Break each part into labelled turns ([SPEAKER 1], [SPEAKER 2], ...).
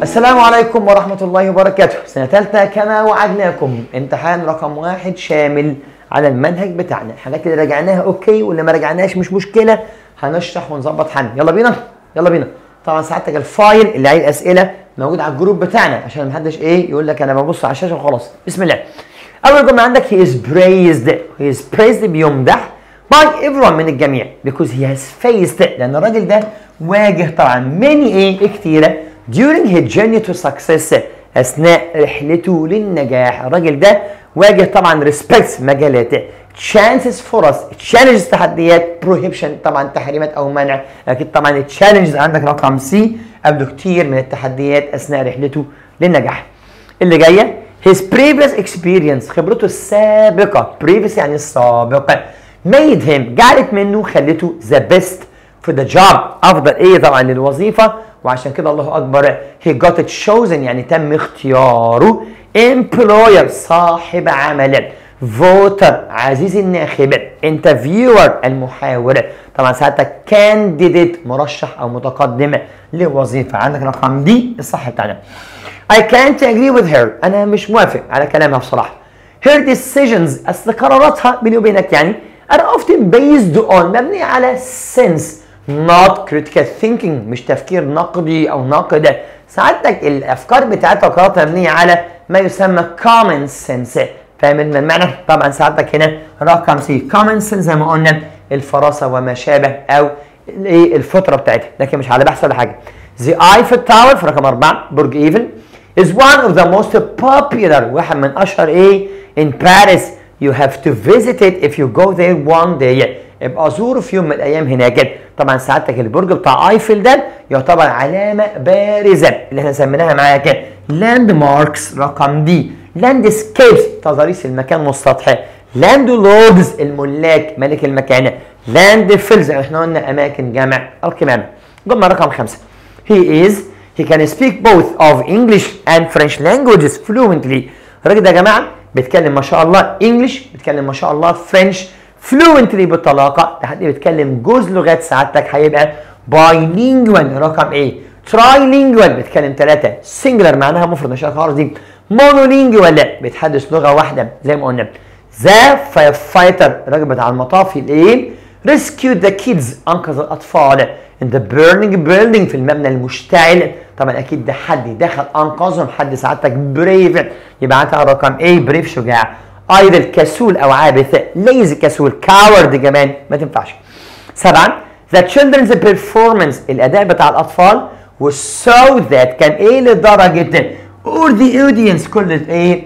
[SPEAKER 1] السلام عليكم ورحمة الله وبركاته سنة ثالثة كما وعدناكم امتحان رقم واحد شامل على المنهج بتاعنا الحاجات اللي راجعناها اوكي واللي ما راجعناهاش مش مشكلة هنشرح ونظبط حل يلا بينا يلا بينا طبعا ساعتك الفايل اللي عليه الاسئلة موجود على الجروب بتاعنا عشان محدش ايه يقول لك انا ببص على الشاشة وخلاص بسم الله اول جملة عندك he is praised he is praised بيمدح by everyone من الجميع because he has faced لان الراجل ده واجه طبعا many ايه كتيره during his journey to success اثناء رحلته للنجاح الراجل ده واجه طبعا respects مجالات chances فرص challenges تحديات prohibition طبعا تحريمات او منع اكيد طبعا challenges عندك رقم سي قبله كتير من التحديات اثناء رحلته للنجاح اللي جايه his previous experience خبرته السابقه previous يعني السابقه made him جعلت منه خلته the best في the job افضل ايه طبعا للوظيفه وعشان كده الله اكبر he got it chosen يعني تم اختياره employer صاحب عمل voter عزيز الناخب interviewer المحاور طبعا ساعتها candidate مرشح او متقدم لوظيفه عندك رقم دي الصح بتاعنا I can't agree with her انا مش موافق على كلامها بصراحه her decisions اصل قراراتها بيني وبينك يعني are often based on مبنية على sense not critical thinking مش تفكير نقدي او ناقد سعادتك الافكار بتاعتها قراراتها مبنية على ما يسمى common sense فاهم المعنى طبعا سعادتك هنا رقم سي common sense زي ما قلنا الفراسة وما شابه او الايه الفطرة بتاعتها لكن مش على بحث ولا حاجة The Eiffel Tower في رقم أربعة برج ايفل is one of the most popular واحد من أشهر ايه in Paris you have to visit it if you go there one day ابقى زوره في يوم من الايام هناك طبعا سعادتك البرج بتاع ايفل ده يعتبر علامه بارزه اللي احنا سميناها معاك لاند ماركس رقم دي لاند سكيبس تضاريس المكان والسطح لاند لوردز الملاك ملك المكان لاند فيلز احنا قلنا اماكن جمع القمامه جمله رقم خمسه he is he can speak both of English and French languages fluently الراجل ده يا جماعه بيتكلم ما شاء الله انجلش بيتكلم ما شاء الله فرنش فلوينتلي بالطلاقه ده حد بيتكلم جوز لغات سعادتك هيبقى بايلينجوال رقم ايه ترايلينجوال بيتكلم ثلاثه سنجلر معناها مفرد مش خالص دي مونولينجوال لا بيتحدث لغه واحده زي ما قلنا ذا فايتر الراجل بتاع المطافي الايه ريسكيو ذا كيدز انقذ الاطفال in the burning building في المبنى المشتعل طبعا اكيد ده حد دخل انقذهم حد سعادتك بريف يبقى عندك رقم ايه بريف شجاع ايضا كسول او عابث ليز كسول كاورد كمان ما تنفعش سبعا the children's performance الاداء بتاع الاطفال والسو ذات كان ايه لدرجه or the audience كل ايه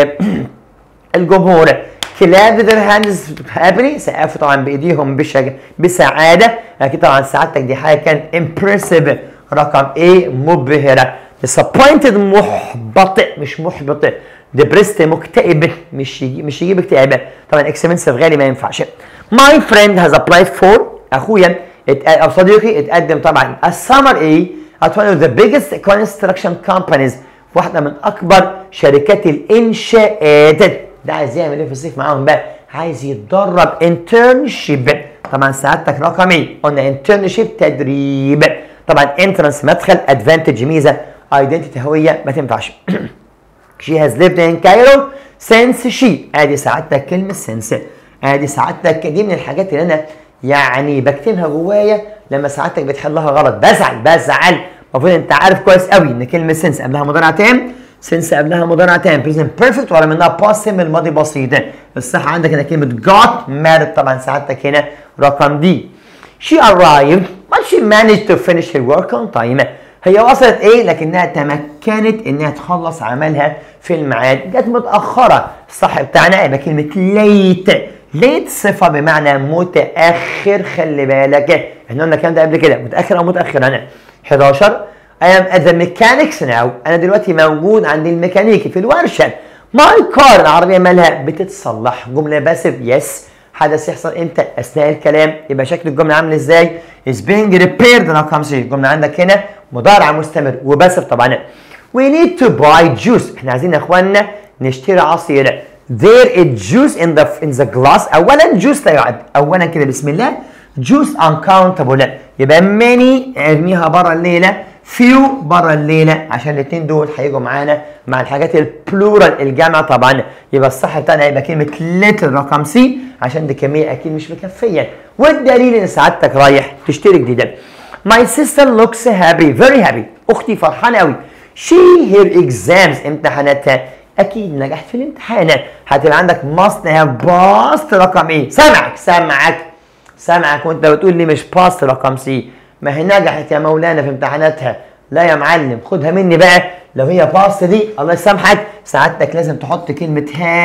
[SPEAKER 1] الجمهور كلاب their hands happily سقفوا طبعا بايديهم بشج بسعاده اكيد طبعا سعادتك دي حاجه كان impressive رقم ايه مبهره disappointed محبط مش محبط depressed مكتئب مش يجي مش يجيب اكتئاب طبعا اكسبنسيف غالي ما ينفعش my friend has applied for اخويا او صديقي اتقدم طبعا السمر ايه at one of the biggest construction companies واحده من اكبر شركات الانشاءات ده عايز يعمل ايه في الصيف معاهم بقى عايز يتدرب انترنشيب طبعا سعادتك رقم ايه قلنا انترنشيب تدريب طبعا انترنس مدخل ادفانتج ميزه ايدنتيتي هويه ما تنفعش she has lived in Cairo since she ادي سعادتك كلمه since ادي سعادتك دي من الحاجات اللي انا يعني بكتبها جوايا لما سعادتك بتحلها غلط بزعل بزعل المفروض انت عارف كويس قوي ان كلمه since قبلها مضارع تام since قبلها مضارع تام present perfect ولا منها past الماضي بسيط الصح عندك هنا كلمه got married طبعا سعادتك هنا رقم دي she arrived but she managed to finish her work on time هي وصلت ايه لكنها تمكنت انها تخلص عملها في الميعاد جت متاخره الصح بتاعنا يبقى كلمه late late صفه بمعنى متاخر خلي بالك احنا قلنا الكلام ده قبل كده متاخر او متاخر انا 11 I am at the mechanics now انا دلوقتي موجود عند الميكانيكي في الورشه my car العربيه مالها بتتصلح جمله باسف يس حدث يحصل امتى اثناء الكلام يبقى شكل الجمله عامل ازاي is being repaired رقم سي الجمله عندك هنا مضارع مستمر وباسف طبعا we need to buy juice احنا عايزين يا اخوانا نشتري عصير there is juice in the in the glass اولا جوس لا يعد اولا كده بسم الله juice uncountable يبقى many ارميها بره الليله few بره الليله عشان الاثنين دول هيجوا معانا مع الحاجات البلورال الجامعه طبعا يبقى الصح بتاعنا هيبقى كلمه little رقم سي عشان دي كميه اكيد مش مكفيه والدليل ان سعادتك رايح تشتري جديده My sister looks happy very happy اختي فرحانه قوي she her exams امتحاناتها اكيد نجحت في الامتحان هتبقى عندك must have passed رقم ايه سامعك سامعك سامعك وانت بتقول لي مش باست رقم سي ما هي نجحت يا مولانا في امتحاناتها لا يا معلم خدها مني بقى لو هي باست دي الله يسامحك سعادتك لازم تحط كلمة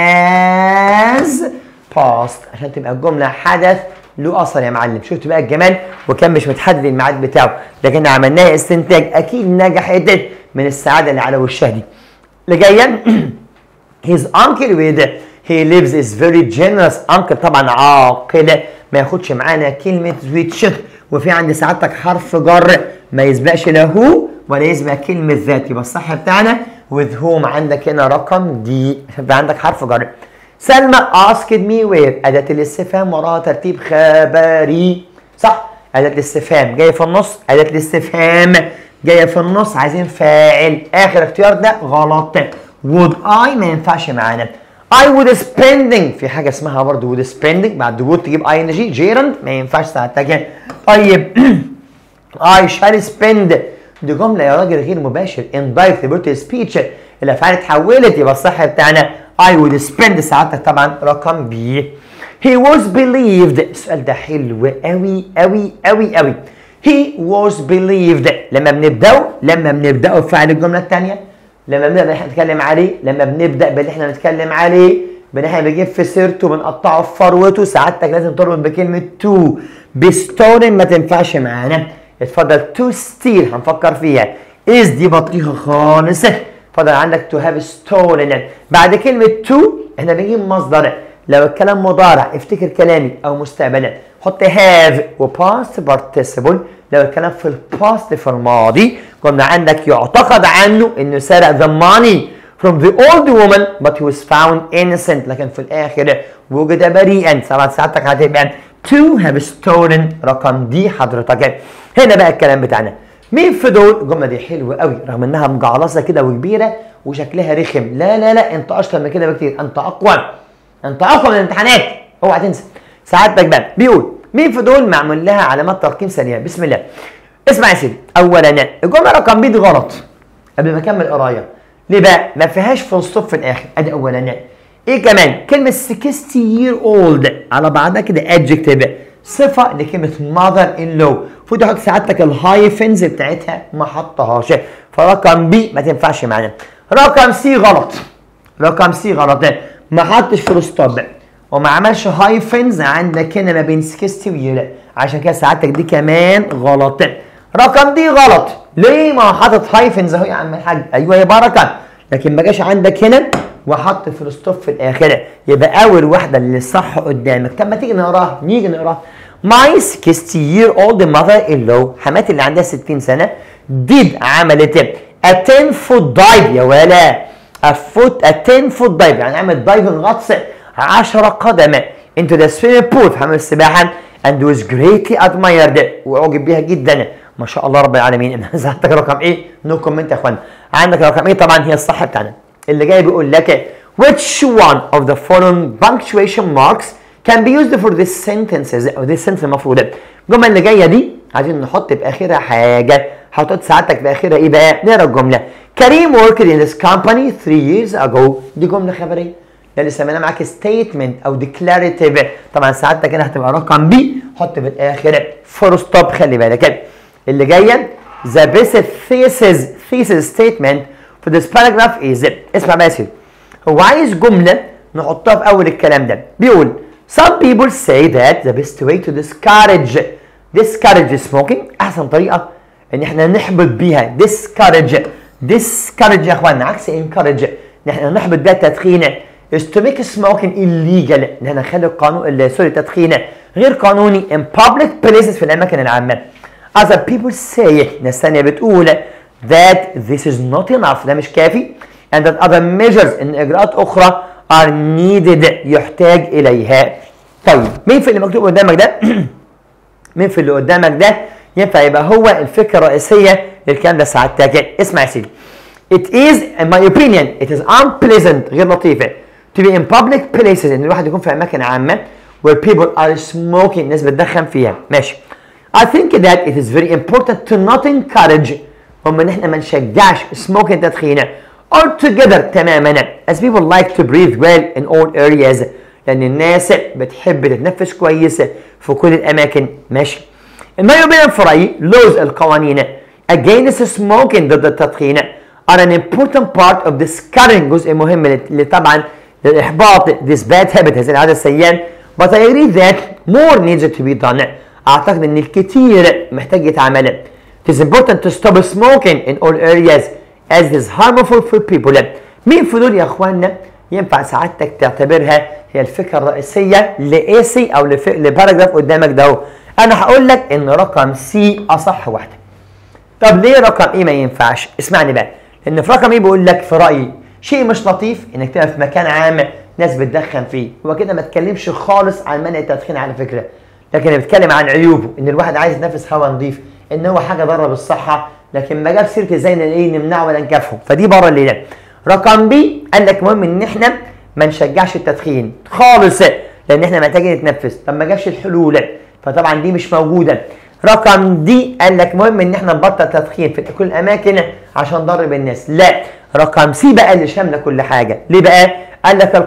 [SPEAKER 1] هاز باست عشان تبقى الجملة حدث له اثر يا معلم شفت بقى الجمال وكان مش متحدد الميعاد بتاعه لكن عملناها استنتاج اكيد نجحت من السعاده اللي على وشها دي اللي جايه his uncle with he lives is very generous uncle طبعا عاقل ما ياخدش معانا كلمه which وفي عند سعادتك حرف جر ما يسبقش لا هو ولا يسبق كلمه ذات يبقى الصح بتاعنا with whom عندك هنا رقم دي يبقى عندك حرف جر سلمى asked me where أداة الاستفهام وراها ترتيب خبري صح أداة الاستفهام جاية في النص أداة الاستفهام جاية في النص عايزين فاعل آخر اختيار ده غلط would I ما ينفعش معانا I would spending في حاجة اسمها برضه would spending بعد would تجيب ing جيرند ما ينفعش ساعتها طيب I shall spend دي جملة يا راجل غير مباشر indirect British speech الأفعال اتحولت يبقى الصح بتاعنا I would spend سعادتك طبعا رقم بي He was believed السؤال ده حلو قوي قوي قوي قوي He was believed لما بنبدأه لما بنبدأه بفعل الجملة الثانية لما بنبدأ احنا نتكلم عليه لما بنبدأ باللي احنا نتكلم عليه بان احنا بنجيب في سيرته بنقطعه في فروته سعادتك لازم تربط بكلمة تو بستورن ما تنفعش معانا اتفضل تو ستيل هنفكر فيها از دي بطيخة خالص اتفضل عندك تو هاف ستولن بعد كلمة تو احنا بنجيب مصدر لو الكلام مضارع افتكر كلامي او مستقبلا حط هاف وباست بارتيسيبل لو الكلام في الباست في الماضي كنا عندك يعتقد عنه انه سرق the money from the old woman but he was found innocent لكن في الاخر وجد بريئا سبعة ساعتك هتبقى to have stolen رقم دي حضرتك هنا بقى الكلام بتاعنا مين في دول الجمله دي حلوه قوي رغم انها مجعلصه كده وكبيره وشكلها رخم لا لا لا انت اشطر من كده بكتير انت اقوى انت اقوى من الامتحانات اوعى تنسى سعادتك بقى بيقول مين في دول معمول لها علامات ترقيم سريعه بسم الله اسمع يا سيدي اولا الجمله رقم بي دي غلط قبل ما اكمل قرايه ليه بقى ما فيهاش فول ستوب في الاخر ادي اولا ايه كمان كلمه 60 year old على بعضها كده adjective صفه لكلمه mother in law المفروض تحط سعادتك الهايفنز بتاعتها ما حطهاش فرقم بي ما تنفعش معانا رقم سي غلط رقم سي غلط ما حطش فول ستوب وما عملش هايفنز عندك هنا ما بين 60 ويلا عشان كده سعادتك دي كمان غلط رقم دي غلط ليه ما حاطط هايفنز اهو يا عم الحاج ايوه يا بركه لكن ما جاش عندك هنا وحط فول ستوب في الاخر يبقى اول واحده اللي صح قدامك طب ما تيجي نقراها نيجي نقراها My 60 year old mother in law حماتي اللي عندها 60 سنه did عملت a 10 foot dive يا ولا a foot a 10 foot dive يعني عملت دايفنج غطس 10 قدم into the swimming pool في حمام السباحه and was greatly admired واعجب بيها جدا ما شاء الله رب العالمين عندك رقم ايه؟ نو كومنت يا اخوانا عندك رقم ايه طبعا هي الصح بتاعنا اللي جاي بيقول لك which one of the following punctuation marks can be used for this sentences او this sentence المفروض الجمله اللي جايه دي عايزين نحط باخرها حاجه هتحط ساعتك باخرها ايه بقى؟ نقرا الجمله كريم worked in this company three years ago دي جمله خبريه ده اللي سميناه معاك statement او declarative طبعا سعادتك هنا هتبقى رقم بي حط في الاخر فور ستوب خلي بالك اللي جايه the best thesis thesis statement for this paragraph is اسمع بقى يا سيدي هو عايز جمله نحطها في اول الكلام ده بيقول some people say that the best way to discourage discourage smoking احسن طريقه ان احنا نحبط بيها discourage discourage يا اخوانا عكس encourage ان احنا نحبط بيها التدخين is to make smoking illegal ان احنا نخلي القانون سوري التدخين غير قانوني in public places في الاماكن العامه other people say ناس ثانيه بتقول that this is not enough ده مش كافي and that other measures ان اجراءات اخرى are needed يحتاج اليها طيب مين في اللي مكتوب قدامك ده مين في اللي قدامك ده ينفع يبقى هو الفكره الرئيسيه للكلام ده سعادتك اسمع يا سيدي It is in my opinion it is unpleasant غير لطيفة to be in public places ان الواحد يكون في اماكن عامة where people are smoking الناس بتدخن فيها ماشي I think that it is very important to not encourage هم ان احنا ما نشجعش smoking تدخين altogether تماما as people like to breathe well in all areas لان الناس بتحب تتنفس كويس في كل الاماكن ماشي in my opinion في رايي laws القوانين against smoking ضد التدخين are an important part of discouraging جزء مهم اللي طبعا للاحباط this bad habit هذه العاده السيئه but I agree that more needs to be done اعتقد ان الكثير محتاج يتعمل it is important to stop smoking in all areas as it is harmful for people مين في دول يا اخواننا ينفع سعادتك تعتبرها هي الفكره الرئيسيه لايسي او لباراجراف قدامك ده انا هقول لك ان رقم سي اصح واحده طب ليه رقم ايه ما ينفعش اسمعني بقى لان في رقم ايه بيقول لك في رايي شيء مش لطيف انك تبقى في مكان عام ناس بتدخن فيه هو كده ما اتكلمش خالص عن منع التدخين على فكره لكن بيتكلم عن عيوبه ان الواحد عايز يتنفس هواء نظيف ان هو حاجه ضاره بالصحه لكن ما جاب سيره ازاي ايه نمنعه ولا نكافحه فدي بره اللي ده رقم بي قال لك مهم ان احنا ما نشجعش التدخين خالص لان احنا محتاجين نتنفس طب ما جابش الحلول فطبعا دي مش موجوده رقم دي قال لك مهم ان احنا نبطل تدخين في كل الاماكن عشان نضرب الناس لا رقم سي بقى اللي شامله كل حاجه ليه بقى قال لك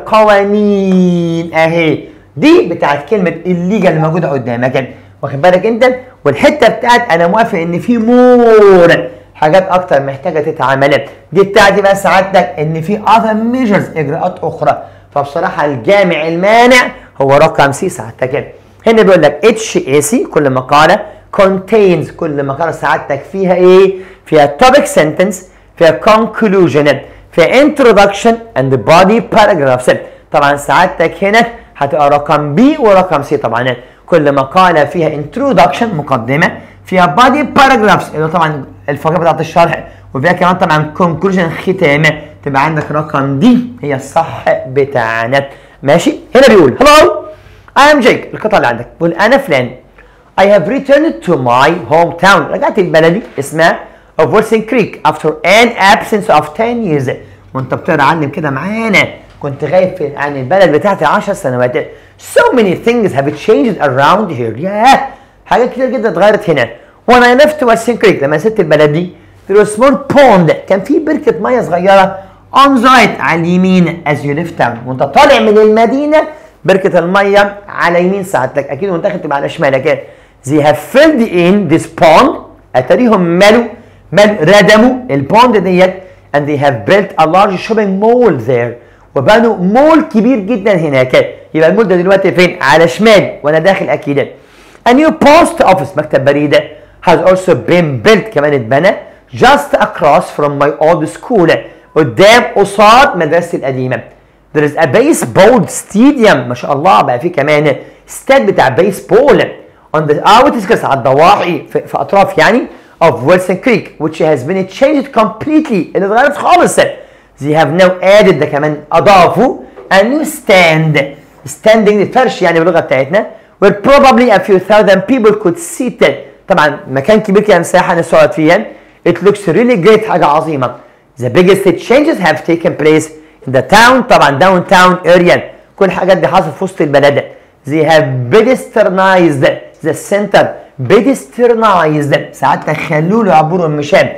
[SPEAKER 1] القوانين اهي دي بتاعت كلمه الليجا اللي موجوده قدامك واخد بالك انت والحته بتاعت انا موافق ان في مور حاجات اكتر محتاجه تتعمل دي بتاعتي بقى سعادتك ان في اذر ميجرز اجراءات اخرى فبصراحه الجامع المانع هو رقم سي سعادتك هنا بيقول لك اتش اي سي كل مقاله contains كل مقاله سعادتك فيها ايه؟ فيها topic sentence فيها conclusion فيها introduction and body paragraphs طبعا سعادتك هنا هتبقى رقم بي ورقم سي طبعا كل مقاله فيها introduction مقدمه فيها body paragraphs اللي طبعا الفقره بتاعت الشرح وفيها كمان طبعا conclusion ختامه تبقى عندك رقم دي هي الصح بتاعنا ماشي هنا بيقول hello I am Jake القطعه اللي عندك بيقول انا فلان I have returned to my hometown رجعت لبلدي اسمها of Wilson Creek after an absence of 10 years وانت بتقرا عنهم كده معانا كنت غايب في عن البلد بتاعتي 10 سنوات so many things have changed around here ياه حاجات كتير جدا اتغيرت هنا when I left Wilson Creek لما سبت البلد دي there was small pond كان في بركة مية صغيرة on the right على اليمين as you left town وانت طالع من المدينة بركة المية على يمين ساعتك اكيد وانت تبقى على شمالك they have filled in this pond اتاريهم مالوا مال ردموا البوند ديت and they have built a large shopping mall there وبنوا مول كبير جدا هناك يبقى المول ده دلوقتي فين على شمال وانا داخل اكيد a new post office مكتب بريده has also been built كمان اتبنى just across from my old school قدام قصاد مدرستي القديمه there is a baseball stadium ما شاء الله بقى في كمان استاد بتاع بيسبول on the outskirts على الضواحي في, في اطراف يعني of Wilson Creek which has been changed completely اللي اتغيرت خالص they have now added ده كمان اضافوا a new stand standing الفرش يعني باللغه بتاعتنا where probably a few thousand people could sit طبعا مكان كبير كده مساحه الناس تقعد فيها it looks really great حاجه عظيمه the biggest changes have taken place in the town طبعا downtown area كل الحاجات دي حصلت في وسط البلد they have pedestrianized the center pedestrianized ساعات خلوا له عبور المشاب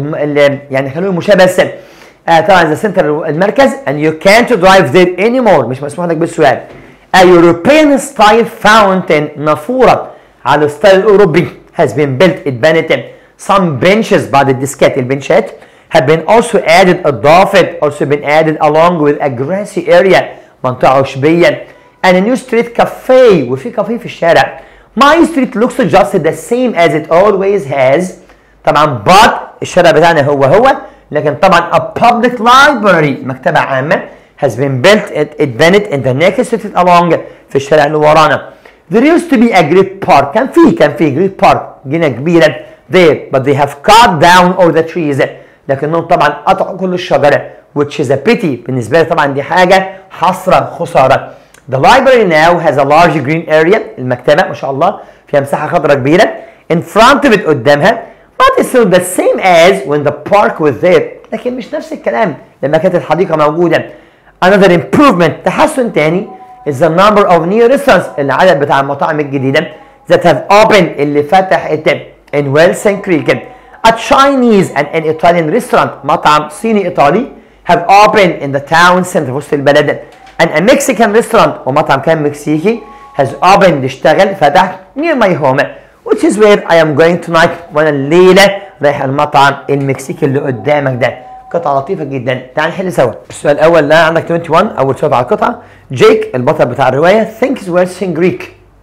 [SPEAKER 1] يعني خلوه مشاه بس آه طبعا ذا سنتر المركز and you can't drive there anymore مش مسموح لك بالسؤال a European style fountain نافورة على الستايل الأوروبي has been built اتبنت some benches بعد الديسكات البنشات have been also added اضافت also been added along with a grassy area منطقة عشبية and a new street cafe وفي كافيه في الشارع my street looks just the same as it always has طبعا but الشارع بتاعنا هو هو لكن طبعا a public library مكتبة عامة has been built اتبنت in the next street along في الشارع اللي ورانا there used to be a great park كان في كان في great park جنة كبيرة there but they have cut down all the trees لكنهم طبعا قطعوا كل الشجرة which is a pity بالنسبة لي طبعا دي حاجة حسرة خسارة The library now has a large green area المكتبة ما شاء الله فيها مساحة خضراء كبيرة in front of it قدامها but it's still the same as when the park was there لكن مش نفس الكلام لما كانت الحديقة موجودة another improvement تحسن تاني is the number of new restaurants العدد بتاع المطاعم الجديدة that have opened اللي فتحت in Wilson Creek a Chinese and an Italian restaurant مطعم صيني إيطالي have opened in the town center في وسط البلد and a Mexican restaurant ومطعم كان مكسيكي has opened اشتغل فتح near my home which is where I am going tonight وانا الليله رايح المطعم المكسيكي اللي قدامك ده قطعه لطيفه جدا تعال نحل سوا السؤال الاول لا عندك 21 اول سؤال على القطعه جيك البطل بتاع الروايه thinks words in Greek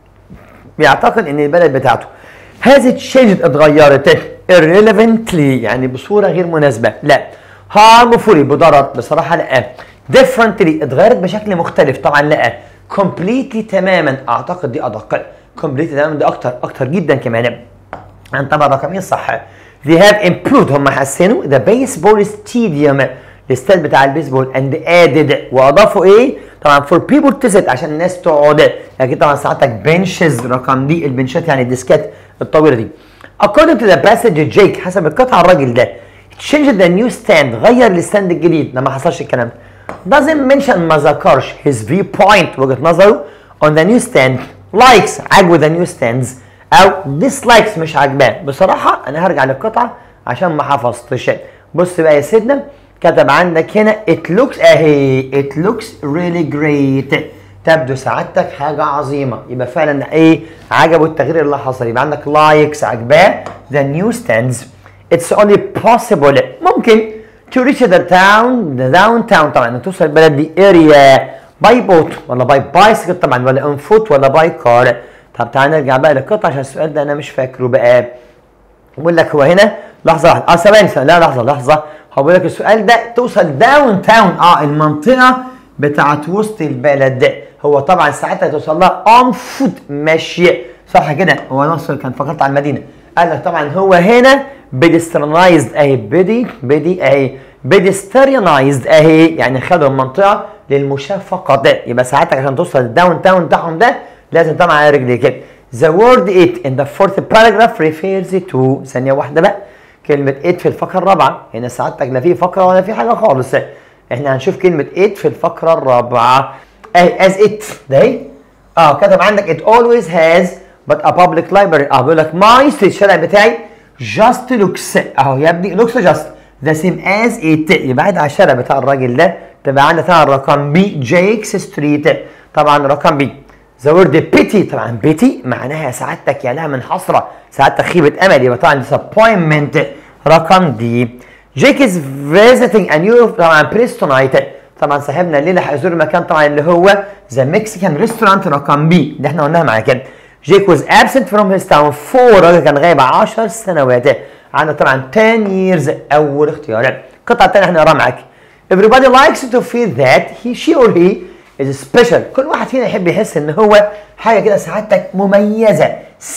[SPEAKER 1] بيعتقد ان البلد بتاعته has it changed اتغيرت irrelevantly يعني بصوره غير مناسبه لا harmfully بضرر بصراحه لا differently اتغيرت بشكل مختلف طبعا لا completely تماما اعتقد دي ادق completely تماما دي اكتر اكتر جدا كمان عن طبعا رقمين صح they have improved هم حسنوا the baseball stadium الاستاد بتاع البيسبول and added واضافوا ايه طبعا for people to sit عشان الناس تقعد اكيد طبعا ساعتك بنشز رقم دي البنشات يعني الديسكات الطويله دي according to the passage Jake حسب القطعه الراجل ده changed the new stand غير الستاند الجديد لما حصلش الكلام ده doesn't mention ما ذكرش his viewpoint وجهه نظره on the new stand likes عجبه the new stands او dislikes مش عاجباه بصراحه انا هرجع للقطعه عشان ما حفظتش بص بقى يا سيدنا كتب عندك هنا it looks اهي it looks really great تبدو سعادتك حاجة عظيمة يبقى فعلا ايه عجبه التغيير اللي حصل يبقى عندك لايكس عجباه the new stands it's only possible ممكن to reach the town the downtown طبعا انك توصل البلد دي area by boat ولا by bicycle طبعا ولا on foot ولا by car طب تعال نرجع بقى للقطعة عشان السؤال ده انا مش فاكره بقى بقول لك هو هنا لحظة واحدة اه ثواني ثواني لا لحظة لحظة هو بيقول لك السؤال ده توصل داون تاون اه المنطقة بتاعت وسط البلد ده هو طبعا ساعتها توصل لها اون فوت ماشي صح كده هو نص كان فكرت على المدينة قال لك طبعا هو هنا بيدسترنايزد اهي بدي بدي اهي بيدستريانايزد اهي يعني خدوا المنطقة للمشاة فقط يبقى ساعتها عشان توصل الداون تاون بتاعهم ده لازم طبعا على رجلي كده The word it in the fourth paragraph refers to ثانية واحدة بقى كلمة it في الفقرة الرابعة هنا سعادتك لا في فقرة ولا في حاجة خالص احنا هنشوف كلمة it في الفقرة الرابعة اهي as it ده اهي اه كتب عندك it always has but a public library اه بيقول لك my street الشارع بتاعي just looks اهو يا ابني looks just the same as it يبقى على الشارع بتاع الراجل ده تبقى عندنا طبعا رقم بي جيكس ستريت طبعا رقم بي ذا وورد بيتي طبعا بيتي معناها سعادتك يا لها من حسره سعادتك خيبه امل يبقى طبعا disappointment رقم دي جيك از فيزيتنج ا نيو طبعا بليس تونايت طبعا صاحبنا الليله هيزور المكان طبعا اللي هو ذا مكسيكان ريستورانت رقم بي اللي احنا قلناها معاه كده جيك was absent from his town for راجل كان غايب 10 سنوات عندنا طبعا 10 years اول اختيار القطعه الثانيه احنا نقراها معاك everybody likes to feel that he she or he is special كل واحد فينا يحب يحس ان هو حاجه كده سعادتك مميزه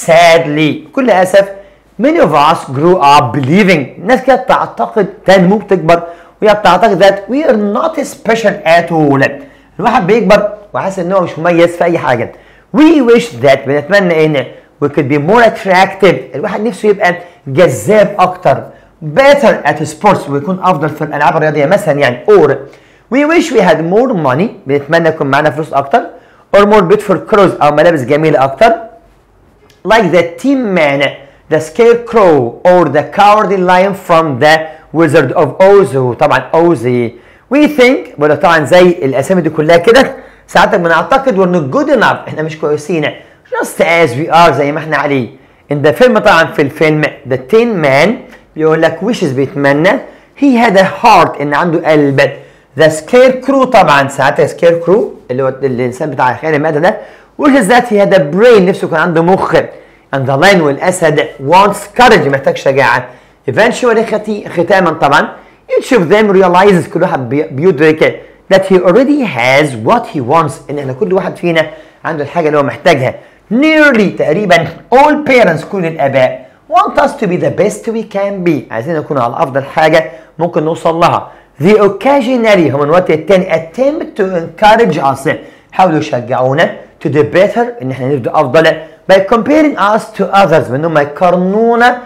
[SPEAKER 1] sadly كل اسف many of us grew up believing الناس كده بتعتقد تنمو بتكبر وهي بتعتقد that we are not special at all الواحد بيكبر وحاسس ان هو مش مميز في اي حاجه we wish that بنتمنى ان we could be more attractive الواحد نفسه يبقى جذاب اكتر better at sports ويكون افضل في الالعاب الرياضيه مثلا يعني or we wish we had more money بنتمنى يكون معانا فلوس اكتر or more beautiful clothes او ملابس جميله اكتر like the tin man the scarecrow or the cowardly lion from the wizard of oz طبعا اوزي we think ولا طبعا زي الاسامي دي كلها كده ساعتك بنعتقد we're not good enough احنا مش كويسين just as we are زي ما احنا عليه in the film طبعا في الفيلم the tin man بيقول لك wishes بيتمنى he had a heart ان عنده قلب the scarecrow طبعا ساعتها scarecrow اللي هو الانسان بتاع خيال المادة ده wishes that he had a brain نفسه كان عنده مخ and the lion والاسد wants courage محتاج شجاعة eventually ختي ختاما طبعا each of them realizes كل واحد بيدرك that he already has what he wants ان احنا كل واحد فينا عنده الحاجة اللي هو محتاجها nearly تقريبا all parents كل الاباء want us to be the best we can be عايزين نكون على افضل حاجة ممكن نوصل لها they occasionally هم من وقت التاني attempt to encourage us حاولوا يشجعونا to do better ان احنا نبدا افضل by comparing us to others بانهم يقارنونا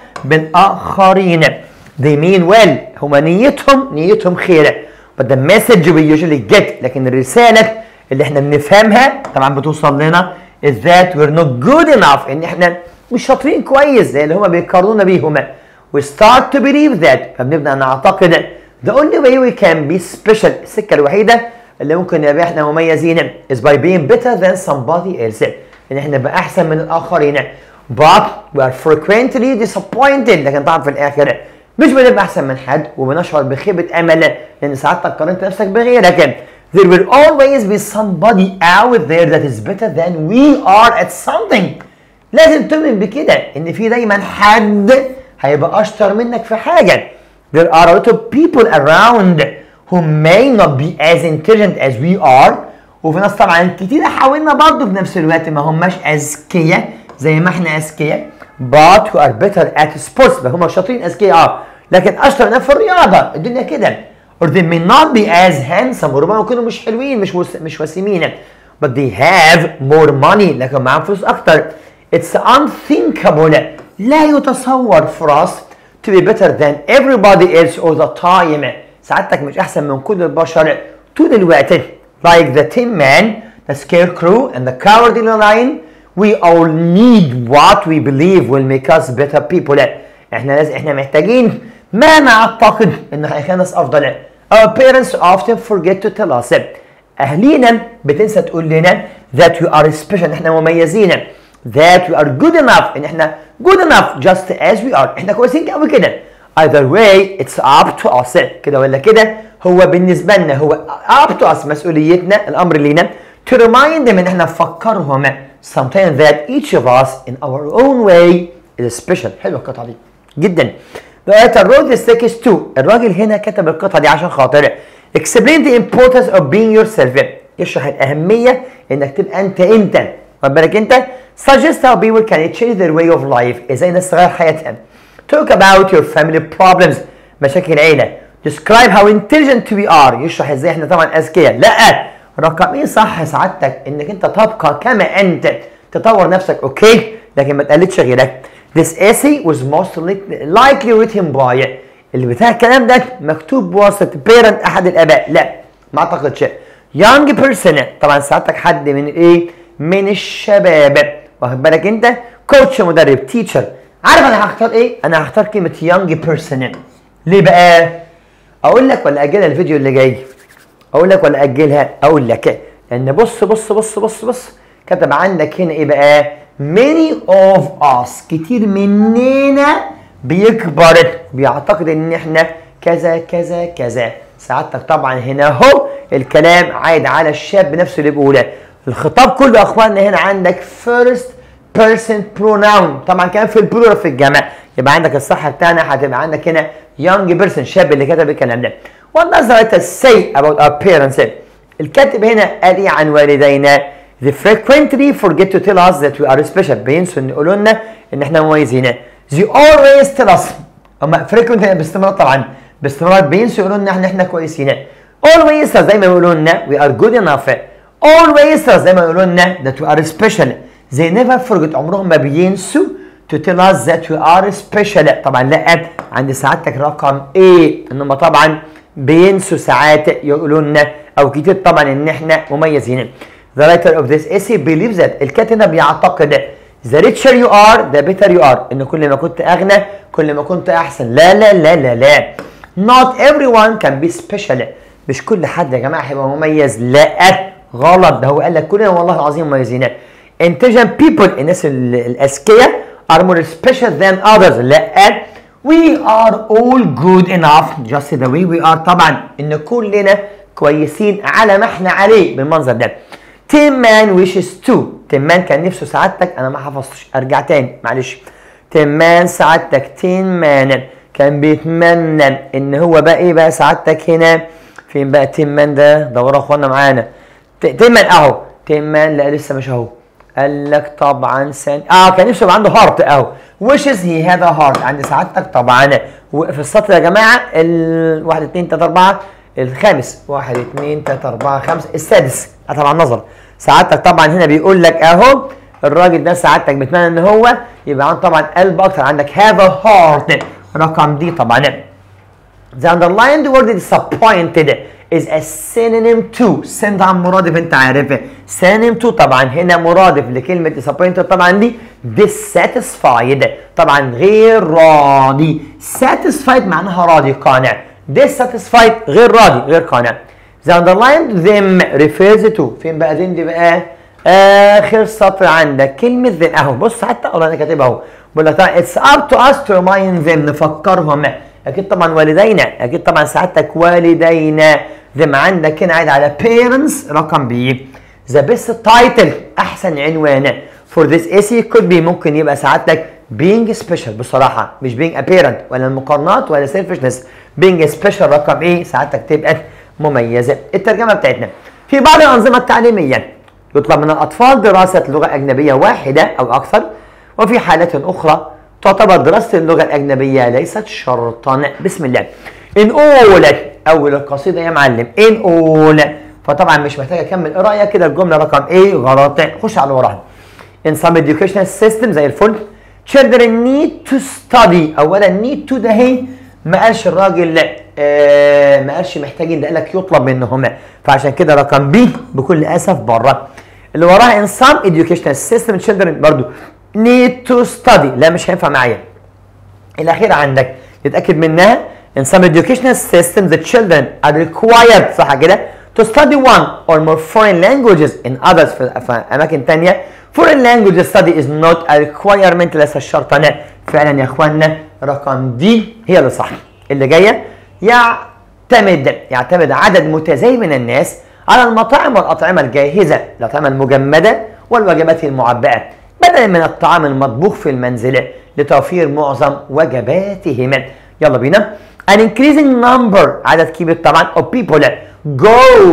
[SPEAKER 1] بالاخرين they mean well هما نيتهم نيتهم خير but the message we usually get لكن الرسالة اللي احنا بنفهمها طبعا بتوصل لنا is that we're not good enough ان احنا مش شاطرين كويس زي اللي هما بيقارنونا بيهم we start to believe that فبنبدا نعتقد the only way we can be special السكه الوحيده اللي ممكن نبقى احنا مميزين is by being better than somebody else ان احنا نبقى احسن من الاخرين but we are frequently disappointed لكن طبعا في الاخر مش بنبقى احسن من حد وبنشعر بخيبه امل لان ساعات قارنت نفسك بغيرك there will always be somebody out there that is better than we are at something لازم تؤمن بكده ان في دايما حد هيبقى اشطر منك في حاجه there are a lot of people around who may not be as intelligent as we are وفي ناس طبعا كتير حاولنا برضه في نفس الوقت ما هماش اذكياء زي ما احنا اذكياء but who are better at sports هم شاطرين اذكياء اه لكن اشطر ناس في الرياضه الدنيا كده or they may not be as handsome وربما يكونوا مش حلوين مش وس... مش وسيمين but they have more money لكن معاهم فلوس اكتر it's unthinkable لا يتصور for us to be better than everybody else all the time سعادتك مش احسن من كل البشر طول الوقت like the tin man the scarecrow and the cowardly lion we all need what we believe will make us better people احنا لازم احنا محتاجين ما نعتقد انه هيخلينا ناس افضل our parents often forget to tell us اهلينا بتنسى تقول لنا that we are special احنا مميزين that we are good enough ان احنا good enough just as we are احنا كويسين قوي كده either way it's up to us كده ولا كده هو بالنسبه لنا هو up to us مسؤوليتنا الامر لينا to remind them ان احنا نفكرهم sometimes that each of us in our own way is special حلوه القطعه دي جدا The writer wrote this text too الراجل هنا كتب القطعه دي عشان خاطر explain the importance of being yourself يشرح الاهميه انك تبقى انت انت خد بالك انت suggest how people can change their way of life ازاي الناس تغير حياتها talk about your family problems مشاكل العيله describe how intelligent we are يشرح ازاي احنا طبعا اذكياء لا رقم ايه صح سعادتك انك انت تبقى كما انت تطور نفسك اوكي لكن ما تقلدش غيرك this essay was most likely written by اللي بتاع الكلام ده مكتوب بواسطه بيرنت احد الاباء لا ما اعتقدش young person طبعا سعادتك حد من ايه من الشباب واخد بالك انت كوتش مدرب تيتشر عارف انا هختار ايه انا هختار كلمه يونج بيرسون ليه بقى اقول لك ولا اجلها الفيديو اللي جاي اقول لك ولا اجلها اقول لك لان بص بص بص بص بص كتب عندك هنا ايه بقى many of us كتير مننا بيكبر بيعتقد ان احنا كذا كذا كذا سعادتك طبعا هنا اهو الكلام عايد على الشاب نفسه اللي بيقوله الخطاب كله يا اخواننا هنا عندك first person pronoun طبعا كان في البلورال في الجمع يبقى عندك الصح بتاعنا هتبقى عندك هنا young person شاب اللي كتب الكلام ده what does the writer say about our parents الكاتب هنا قال ايه عن والدينا they frequently forget to tell us that we are special بينسوا ان يقولوا لنا ان احنا مميزين they always tell us هم frequently باستمرار طبعا باستمرار بينسوا يقولوا لنا ان احنا كويسين always زي ما يقولوا لنا we are good enough always زي ما يقولوا لنا that we are special they never forget عمرهم ما بينسوا to tell us that we are special طبعا لا عند سعادتك رقم ايه ان هم طبعا بينسوا ساعات يقولوا لنا او كتير طبعا ان احنا مميزين The writer of this essay believes that الكاتب هنا بيعتقد the richer you are the better you are ان كل ما كنت اغنى كل ما كنت احسن لا لا لا لا لا not everyone can be special مش كل حد يا جماعه هيبقى مميز لا غلط ده هو قال لك كلنا والله العظيم مميزين intelligent people الناس الاذكياء are more special than others لا we are all good enough just the way we are طبعا ان كلنا كويسين على ما احنا عليه بالمنظر ده تيم مان wishes to تيم مان كان نفسه سعادتك انا ما حفظتش ارجع تاني معلش تيم مان سعادتك تيم مان كان بيتمنى ان هو بقى ايه بقى سعادتك هنا فين بقى تيم مان ده دوروا اخوانا معانا تيم مان اهو تيم مان لا لسه مش اهو قال لك طبعا سن اه كان نفسه يبقى عنده هارت اهو wishes he had a heart عند سعادتك طبعا وفي السطر يا جماعه ال 1 2 3 4 الخامس 1 2 3 4 5 السادس طبعا نظر سعادتك طبعا هنا بيقول لك اهو الراجل ده سعادتك بتمنى ان هو يبقى عنده طبعا قلب اكتر عندك have a heart رقم دي طبعا The underlined word disappointed is a synonym to send طبعا مرادف انت عارف synonym to طبعا هنا مرادف لكلمة disappointed طبعا دي dissatisfied طبعا غير راضي satisfied معناها راضي قانع dissatisfied غير راضي غير قانع The underlined them refers to فين بقى them دي بقى اخر سطر عندك كلمة them اهو بص حتى والله انا كاتبها اهو بقول لك طبعا it's up to us to remind them نفكرهم اكيد طبعا والدينا اكيد طبعا سعادتك والدينا them عندك هنا عايد على parents رقم بي the best title احسن عنوان for this essay could be ممكن يبقى سعادتك being special بصراحة مش being a parent ولا المقارنات ولا selfishness being special رقم ايه سعادتك تبقى مميزة الترجمة بتاعتنا في بعض الأنظمة التعليمية يطلب من الأطفال دراسة لغة أجنبية واحدة أو أكثر وفي حالات أخرى تعتبر دراسة اللغة الأجنبية ليست شرطا بسم الله إن أول أول القصيدة يا معلم إن أول فطبعا مش محتاج أكمل قراية كده الجملة رقم إيه غلط خش على وراها In some educational system زي الفل children need to study أولا need to ده هي ما قالش الراجل آه ما قالش محتاجين ده قال لك يطلب منهم فعشان كده رقم بي بكل اسف بره اللي وراها in some educational system children برضو need to study لا مش هينفع معايا الاخيره عندك تتاكد منها in some educational systems the children are required صح كده to study one or more foreign languages in others في, في اماكن ثانيه foreign language study is not a requirement ليس شرطا فعلا يا اخوانا رقم دي هي اللي صح اللي جايه يعتمد يعتمد عدد متزايد من الناس على المطاعم والاطعمه الجاهزه الاطعمه المجمده والوجبات المعبئه بدلا من الطعام المطبوخ في المنزل لتوفير معظم وجباتهم يلا بينا an increasing number عدد كبير طبعا of people go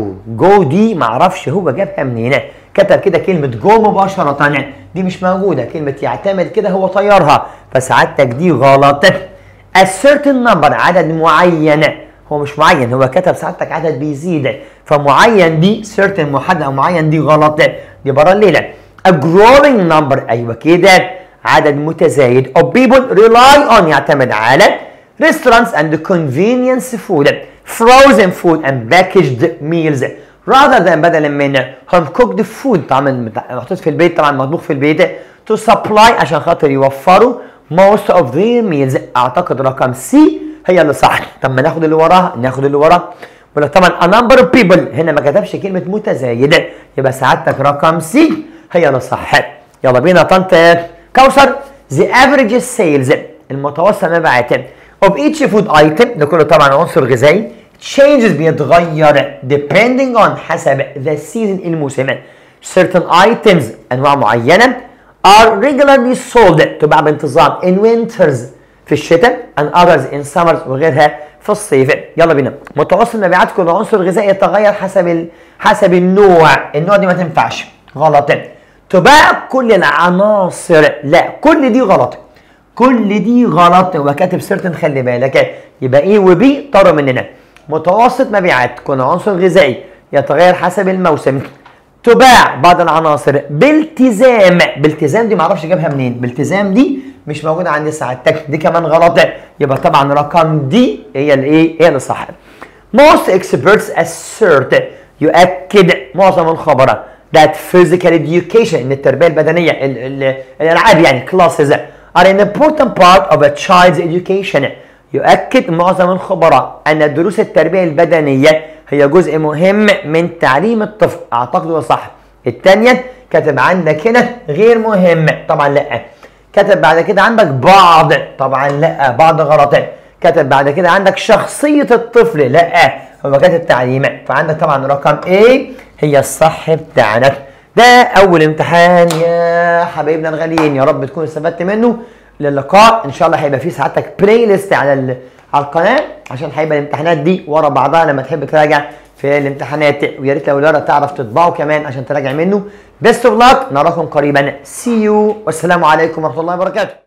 [SPEAKER 1] go دي معرفش هو جابها منين كتب كده كلمة جو مباشرة دي مش موجودة كلمة يعتمد كده هو طيرها فسعادتك دي غلط a certain number عدد معين هو مش معين هو كتب سعادتك عدد بيزيد فمعين دي certain محدد او معين دي غلط دي بره الليلة a growing number ايوه كده عدد متزايد of people rely on يعتمد على restaurants and convenience food frozen food and packaged meals rather than بدلا من home cooked food طبعا محطوط في البيت طبعا مطبوخ في البيت to supply عشان خاطر يوفروا most of their meals اعتقد رقم سي هي اللي صح طب ما ناخد اللي وراها ناخد اللي وراها ولا طبعا a number of people هنا ما كتبش كلمه متزايد يبقى سعادتك رقم سي هي اللي صح يلا بينا طنط كوثر the average sales المتوسط مبيعات of each food item ده كله طبعا عنصر غذائي changes بيتغير depending on حسب the season الموسم certain items انواع معينه are regularly sold تباع بانتظام in winters في الشتاء and others in summers وغيرها في الصيف يلا بينا متوسط مبيعات كل عنصر غذائي يتغير حسب ال... حسب النوع النوع دي ما تنفعش غلط تباع كل العناصر لا كل دي غلط كل دي غلط وكاتب سيرتن خلي بالك يبقى ايه وبي طاروا مننا متوسط مبيعات كل عنصر غذائي يتغير حسب الموسم تباع بعض العناصر بالتزام بالتزام دي معرفش جابها منين بالتزام دي مش موجوده عند سعادتك دي كمان غلط يبقى طبعا رقم دي هي الايه هي اللي صح most experts assert يؤكد معظم الخبراء that physical education ان التربيه البدنيه ال ال الالعاب يعني classes are an important part of a child's education يؤكد معظم الخبراء ان دروس التربيه البدنيه هي جزء مهم من تعليم الطفل اعتقد هو صح الثانيه كاتب عندك هنا غير مهم طبعا لا كتب بعد كده عندك بعض طبعا لا بعض غلط كتب بعد كده عندك شخصيه الطفل لا هو كاتب تعليم فعندك طبعا رقم A هي الصح بتاعنا ده اول امتحان يا حبايبنا الغاليين يا رب تكونوا استفدت منه للقاء ان شاء الله هيبقى في سعادتك بلاي ليست على على القناه عشان هيبقى الامتحانات دي ورا بعضها لما تحب تراجع في الامتحانات ويا ريت لو الورقه تعرف تطبعه كمان عشان تراجع منه بيست اوف لاك نراكم قريبا سي يو والسلام عليكم ورحمه الله وبركاته